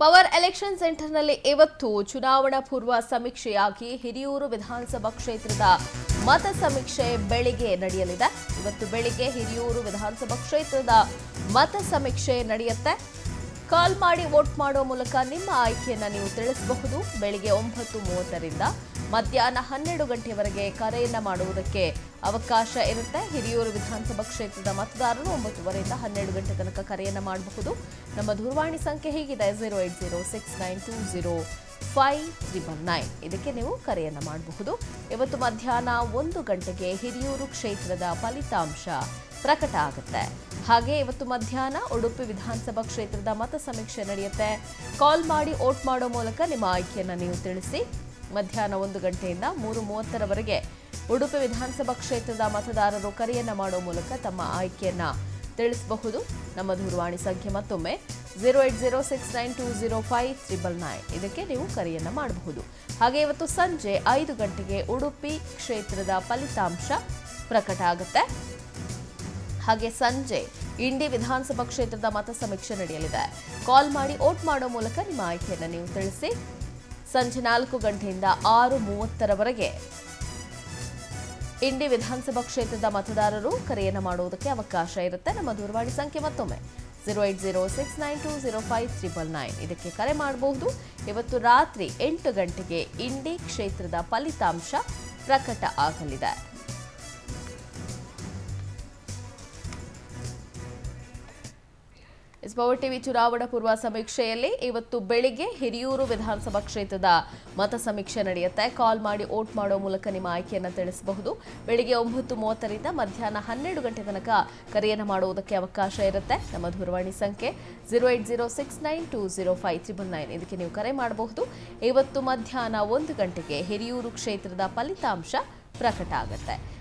power election ಸೆಂಟರ್ನಲ್ಲಿ ಇವತ್ತು ಚುನಾವಣಾ ಪೂರ್ವ ಸಮೀಕ್ಷೆಯಾಗಿ ಹಿರಿಯೂರು ವಿಧಾನಸಭಾ ಕ್ಷೇತ್ರದ ಮತ ಸಮೀಕ್ಷೆ ಬೆಳಿಗ್ಗೆ ನಡೆಯಲಿದೆ ಇವತ್ತು ಬೆಳಿಗ್ಗೆ ಹಿರಿಯೂರು ವಿಧಾನಸಭಾ ಕ್ಷೇತ್ರದ ಮತ ಸಮೀಕ್ಷೆ ನಡೆಯುತ್ತೆ ಕಾಲ್ ಮಾಡಿ ವೋಟ್ ಮಾಡೋ ಮೂಲಕ ನಿಮ್ಮ ಆಯ್ಕೆಯನ್ನ ನೀವು ತಿಳಿಸಬಹುದು ಬೆಳಿಗ್ಗೆ ಒಂಬತ್ತು ಮೂವತ್ತರಿಂದ ಮಧ್ಯಾಹ್ನ ಹನ್ನೆರಡು ಗಂಟೆವರೆಗೆ ಕರೆಯನ್ನ ಮಾಡುವುದಕ್ಕೆ ಅವಕಾಶ ಇರುತ್ತೆ ಹಿರಿಯೂರು ವಿಧಾನಸಭಾ ಕ್ಷೇತ್ರದ ಮತದಾರರು ಒಂಬತ್ತುವರೆಯಿಂದ ಹನ್ನೆರಡು ಗಂಟೆ ತನಕ ಕರೆಯನ್ನ ಮಾಡಬಹುದು ನಮ್ಮ ದೂರವಾಣಿ ಸಂಖ್ಯೆ ಹೀಗಿದೆ zero eight zero six nine two zero five triple nine ಇದಕ್ಕೆ ನೀವು ಕರೆಯನ್ನ ಮಾಡಬಹುದು ಇವತ್ತು ಮಧ್ಯಾಹ್ನ ಒಂದು ಗಂಟೆಗೆ ಹಿರಿಯೂರು ಕ್ಷೇತ್ರದ ಫಲಿತಾಂಶ ಪ್ರಕಟ ಆಗುತ್ತೆ ಹಾಗೆ ಇವತ್ತು ಮಧ್ಯಾಹ್ನ ಉಡುಪಿ ವಿಧಾನಸಭಾ ಕ್ಷೇತ್ರದ ಮತ ಸಮೀಕ್ಷೆ ನಡೆಯುತ್ತೆ ಕಾಲ್ ಮಾಡಿ ವೋಟ್ ಮಾಡೋ ಮೂಲಕ ನಿಮ್ಮ ಆಯ್ಕೆಯನ್ನು ನೀವು ತಿಳಿಸಿ ಮಧ್ಯಾಹ್ನ ಒಂದು ಗಂಟೆಯಿಂದ ಮೂರು ಮೂವತ್ತರವರೆಗೆ ಉಡುಪಿ ವಿಧಾನಸಭಾ ಕ್ಷೇತ್ರದ ಮತದಾರರು ಕರೆಯನ್ನ ಮಾಡೋ ಮೂಲಕ ತಮ್ಮ ಆಯ್ಕೆಯನ್ನ ತಿಳಿಸಬಹುದು ನಮ್ಮ ದೂರವಾಣಿ ಸಂಖ್ಯೆ ಮತ್ತೊಮ್ಮೆ zero eight zero six nine two zero five triple nine ಇದಕ್ಕೆ ನೀವು ಕರೆಯನ್ನ ಮಾಡಬಹುದು ಹಾಗೆ ಇವತ್ತು ಸಂಜೆ ಐದು ಗಂಟೆಗೆ ಉಡುಪಿ ಕ್ಷೇತ್ರದ ಫಲಿತಾಂಶ ಪ್ರಕಟ ಆಗುತ್ತೆ ಹಾಗೆ ಸಂಜೆ ಇಂಡಿ ವಿಧಾನಸಭಾ ಕ್ಷೇತ್ರದ ಮತ ಸಮೀಕ್ಷೆ ನಡೆಯಲಿದೆ ಕಾಲ್ ಮಾಡಿ ವೋಟ್ ಮಾಡೋ ಮೂಲಕ ನಿಮ್ಮ ಆಯ್ಕೆಯನ್ನು ನೀವು ತಿಳಿಸಿ ಸಂಜೆ ನಾಲ್ಕು ಗಂಟೆಯಿಂದ ಆರು ಮೂವತ್ತರವರೆಗೆ ಇಂಡಿ ವಿಧಾನಸಭಾ ಕ್ಷೇತ್ರದ ಮತದಾರರು ಕರೆಯನ್ನು ಮಾಡುವುದಕ್ಕೆ ಅವಕಾಶ ಇರುತ್ತೆ ನಮ್ಮ ದೂರವಾಣಿ ಸಂಖ್ಯೆ ಮತ್ತೊಮ್ಮೆ zero eight zero six nine two zero five triple nine ಇದಕ್ಕೆ ಕರೆ ಮಾಡಬಹುದು ಇವತ್ತು ರಾತ್ರಿ ಎಂಟು ಗಂಟೆಗೆ ಇಂಡಿ ಕ್ಷೇತ್ರದ ಫಲಿತಾಂಶ ಪ್ರಕಟ ಆಗಲಿದೆ ಎಸ್ ಪವರ್ ಟಿವಿ ಚುನಾವಣಾ ಪೂರ್ವ ಸಮೀಕ್ಷೆಯಲ್ಲಿ ಇವತ್ತು ಬೆಳಿಗ್ಗೆ ಹಿರಿಯೂರು ವಿಧಾನಸಭಾ ಕ್ಷೇತ್ರದ ಮತ ಸಮೀಕ್ಷೆ ನಡೆಯುತ್ತೆ ಕಾಲ್ ಮಾಡಿ ವೋಟ್ ಮಾಡೋ ಮೂಲಕ ನಿಮ್ಮ ಆಯ್ಕೆಯನ್ನು ತಿಳಿಸಬಹುದು ಬೆಳಿಗ್ಗೆ ಒಂಬತ್ತು ಮೂವತ್ತರಿಂದ ಮಧ್ಯಾಹ್ನ ಹನ್ನೆರಡು ಗಂಟೆ ತನಕ ಕರೆಯನ್ನು ಮಾಡುವುದಕ್ಕೆ ಅವಕಾಶ ಇರುತ್ತೆ ನಮ್ಮ ದೂರವಾಣಿ ಸಂಖ್ಯೆ zero eight zero six nine two zero five triple nine ಇದಕ್ಕೆ ನೀವು ಕರೆ ಮಾಡಬಹುದು ಇವತ್ತು ಮಧ್ಯಾಹ್ನ ಒಂದು ಗಂಟೆಗೆ ಹಿರಿಯೂರು ಕ್ಷೇತ್ರದ ಫಲಿತಾಂಶ ಪ್ರಕಟ ಆಗುತ್ತೆ